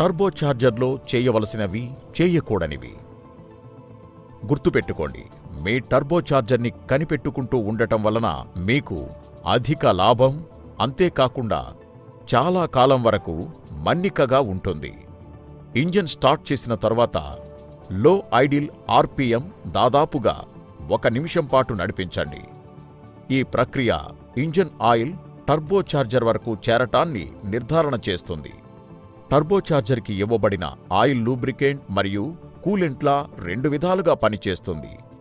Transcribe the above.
టర్బోచార్జర్లో చేయవలసినవి చేయకూడనివి గుర్తుపెట్టుకోండి మీ టర్బోచార్జర్ని కనిపెట్టుకుంటూ ఉండటం వలన మీకు అధిక లాభం అంతేకాకుండా చాలా కాలం వరకు మన్నికగా ఉంటుంది ఇంజిన్ స్టార్ట్ చేసిన తర్వాత లో ఐడిల్ ఆర్పిఎం దాదాపుగా ఒక నిమిషం పాటు నడిపించండి ఈ ప్రక్రియ ఇంజిన్ ఆయిల్ టర్బోచార్జర్ వరకు చేరటాన్ని నిర్ధారణ చేస్తుంది టర్బోచార్జర్కి ఇవ్వబడిన ఆయిల్ లూబ్రికెంట్ మరియు కూలెంట్లా రెండు విధాలుగా పనిచేస్తుంది